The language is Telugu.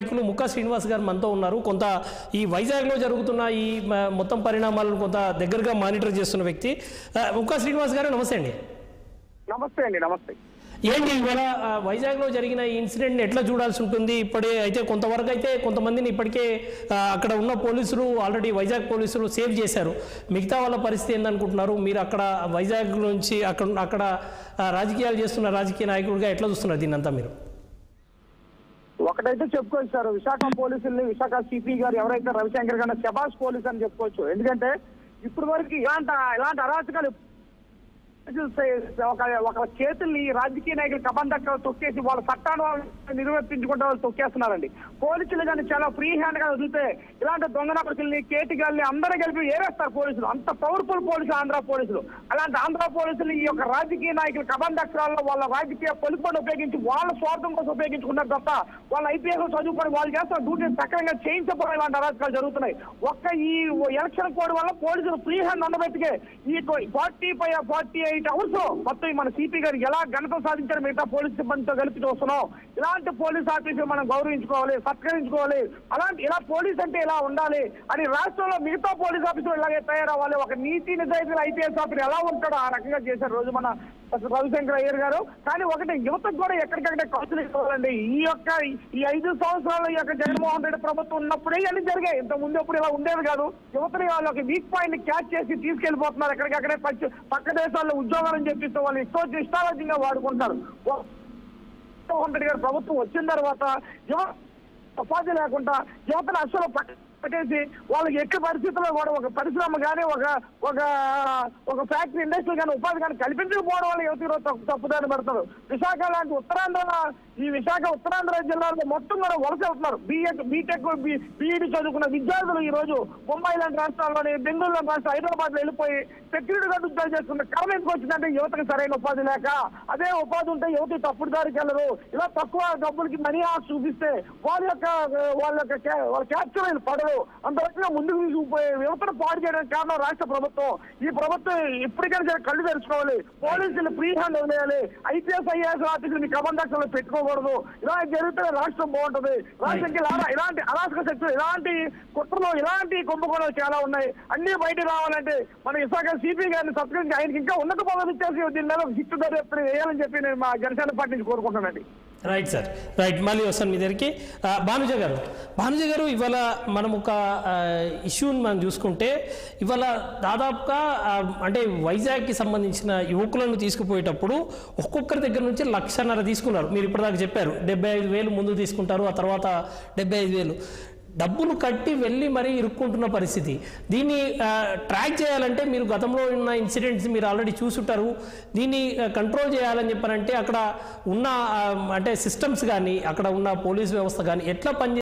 నాయకులు ముక్కా శ్రీనివాస్ గారు మనతో ఉన్నారు కొంత ఈ వైజాగ్లో జరుగుతున్న ఈ మ- మొత్తం పరిణామాలను కొంత దగ్గరగా మానిటర్ చేస్తున్న వ్యక్తి ఆ, ముక్కా శ్రీనివాస్ గారు నమస్తే అండి నమస్తే అండి నమస్తే ఏంటి ఇవాళ ఆ, వైజాగ్లో జరిగిన ఈ ఇన్సిడెంట్ని ఎట్లా చూడాల్సి ఉంటుంది ఇప్పుడే అయితే కొంతవరకు అయితే కొంతమందిని ఇప్పటికే ఆ, అక్కడ ఉన్న పోలీసులు ఆల్రెడీ వైజాగ్ పోలీసులు సేవ్ చేశారు మిగతా వాళ్ళ పరిస్థితి ఏందనుకుంటున్నారు మీరు అక్కడ వైజాగ్ నుంచి అక్కడ అక్కడ ఆ, రాజకీయాలు చేస్తున్న రాజకీయ నాయకుడిగా ఎట్లా చూస్తున్నారు దీన్నంతా మీరు ఒకటైతే చెప్పుకోవచ్చు సార్ విశాఖ పోలీసుల్ని విశాఖ సిపి గారు ఎవరైతే రవిశంకర్ గారు శబాష్ పోలీస్ అని చెప్పుకోవచ్చు ఎందుకంటే ఇప్పుడు వరకు ఇలాంటి ఇలాంటి అరాచకాలు ఒక ఒక చేతుల్ని రాజకీయ నాయకులు కబంధక్క తొక్కేసి వాళ్ళ చట్టాన్ని వాళ్ళు నిర్వర్తించుకుంటే వాళ్ళు తొక్కేస్తున్నారండి పోలీసులు కానీ చాలా ఫ్రీ హ్యాండ్ గా వదిలితే ఇలాంటి దొంగ నపరుకుల్ని కేటిగాల్ని అందరూ కలిపి ఏరేస్తారు పోలీసులు అంత పవర్ఫుల్ పోలీసులు ఆంధ్ర పోలీసులు అలాంటి ఆంధ్ర పోలీసులు ఈ యొక్క రాజకీయ నాయకులు కబంధక్షరాల్లో వాళ్ళ రాజకీయ పొలుపుని ఉపయోగించి వాళ్ళ స్వార్థం కోసం ఉపయోగించుకున్నారు తప్ప వాళ్ళ ఐపీఎస్ చదువుకొని వాళ్ళు చేస్తున్న డ్యూటీ సక్రమంగా చేయించకపోవడం ఇలాంటి అరాచకాలు జరుగుతున్నాయి ఒక్క ఈ ఎలక్షన్ కోడ్ వల్ల పోలీసులు ఫ్రీ హ్యాండ్ ఉండబెట్టుకే ఈ forty five forty eight hours మొత్తం మన సిపి గారు ఎలా ఘనత సాధించారు మిగతా పోలీస్ సిబ్బందితో కలిపి చూస్తున్నాం ఇలాంటి పోలీస్ ఆఫీసులు మనం గౌరవించుకోవాలి సత్కరించుకోవాలి అలాంటి ఇలా పోలీస్ అంటే ఇలా ఉండాలి అని రాష్ట్రంలో మిగతా పోలీస్ ఆఫీసులు ఇలాగే తయారవ్వాలి ఒక నీతి నిజాయితీల ఐపీఎస్ ఆఫీసర్ ఎలా ఉంటాడో ఆ రకంగా చేశారు రోజు మన రవిశంకర్ అయ్యర్ గారు కానీ ఒకటి యువతకు కూడా ఎక్కడికక్కడే కౌన్సిలింగ్ ఇవ్వాలండి ఈ యొక్క ఈ ఐదు సంవత్సరాల యొక్క జగన్మోహన్ రెడ్డి ప్రభుత్వం ఉన్నప్పుడే ఇవన్నీ జరిగాయి ఇంత ముందు ఎప్పుడు ఇలా ఉండేది కాదు యువతని వాళ్ళ ఒక వీక్ పాయింట్ ని క్యాచ్ చేసి తీసుకెళ్లిపోతున్నారు ఎక్కడికక్కడే పచ్చి పక్క దేశాల్లో ఉద్యోగాలను చెప్పిస్తూ వాళ్ళు ఇష్టం ఇష్టారాజ్యంగా వాడుకుంటారు ఓ- జగన్మోహన్ రెడ్డి గారి ప్రభుత్వం వచ్చిన తర్వాత యువ ఉపాధి లేకుండా యువతను అసలు పక్క పెట్టేసి వాళ్ళకి ఎట్టి పరిస్థితుల్లో కూడా ఒక పరిశ్రమ కానీ ఒక ఒక ఒక ఫ్యాక్టరీ ఇండస్ట్రీ కానీ ఉపాధి కానీ కల్పించకపోవడం వల్ల యువత ఈరోజు తప్పు తప్పుదారి పెడతారు విశాఖ లాంటి ఉత్తరాంధ్ర ఈ విశాఖ ఉత్తరాంధ్ర జిల్లాలో మొత్తం కూడా వలస వెళ్తున్నారు బీఎడ్ బీటెక్ బీఈడి చదువుకున్న విద్యార్థులు ఈ రోజు ముంబై లాంటి రాష్ట్రాల్లోని బెంగళూరు లాంటి రాష్ట్రం హైదరాబాద్ లో వెళ్ళిపోయి సెక్యూరిటీ గార్డ్ ఉద్యోగాలు చేస్తున్న కారణం ఎందుకు వచ్చిందంటే యువతకు సరైన ఉపాధి లేక అదే ఉపాధి ఉంటే యువత తప్పుడు దారికి వెళ్ళరు ఇలా తక్కువ డబ్బులకి మనీ ఆశ చూపిస్తే వాళ్ళ యొక్క వాళ్ళ యొక్క క్యా- వాళ్ళ క్యాప్చర్ పడరు అంత రకంగా ముందుకు తీసుకుపోయి యువతను పాడు చేయడానికి కారణం రాష్ట్ర ప్రభుత్వం ఈ ప్రభుత్వం ఇప్పటికైనా సరే కళ్ళు తెరుచుకోవాలి పోలీసులు ఫ్రీ హ్యాండ్ వదిలేయాలి ఐపీఎస్ ఐఏఎస్ ఆఫీసులు కమండక్షన్లు పెట్టుకోకూడదు ఇలా జరిగితే రాష్ట్రం బాగుంటది రాష్ట్రానికి ఇలా- ఇలాంటి అరాచక శక్తులు ఇలాంటి కుట్రలు ఇలాంటి కుంభకోణాలు చాలా ఉన్నాయి అన్ని బయట రావాలంటే మన విశాఖ సిపి గారిని సత్కరించి ఆయనకి ఇంకా ఉన్నత పదవి ఇచ్చేసి దీని మీద హిట్ దర్యాప్తు వేయాలని చెప్పి నేను మా జనసేన పార్టీ నుంచి కోరుకుంటున్నానండి రైట్ సార్ రైట్ మళ్ళీ వస్తాను మీ దగ్గరికి ఆ, భానుజ గారు భానుజ గారు ఇవాళ మనం ఒక ఆ, ఇష్యూని మనం చూసుకుంటే ఇవాళ దాదాపుగా ఆ, అంటే వైజాగ్కి సంబంధించిన యువకులను తీసుకుపోయేటప్పుడు ఒక్కొక్కరి దగ్గర నుంచి లక్షన్నర తీసుకున్నారు మీరు ఇప్పటిదాకా చెప్పారు డెబ్బై ఐదు వేలు ముందు తీసుకుంటారు ఆ తర్వాత డెబ్బై ఐదు వేలు డబ్బులు కట్టి వెళ్ళి మరీ ఇరుక్కుంటున్న పరిస్థితి దీన్ని ఆ, ట్రాక్ చేయాలంటే మీరు గతంలో ఉన్న ఇన్సిడెంట్స్ మీరు ఆల్రెడీ చూసుంటారు దీన్ని ఆ, కంట్రోల్ చేయాలని చెప్పారంటే అక్కడ ఉన్న ఆ, అంటే సిస్టమ్స్ కానీ అక్కడ ఉన్న పోలీస్ వ్యవస్థ కానీ ఎట్లా పని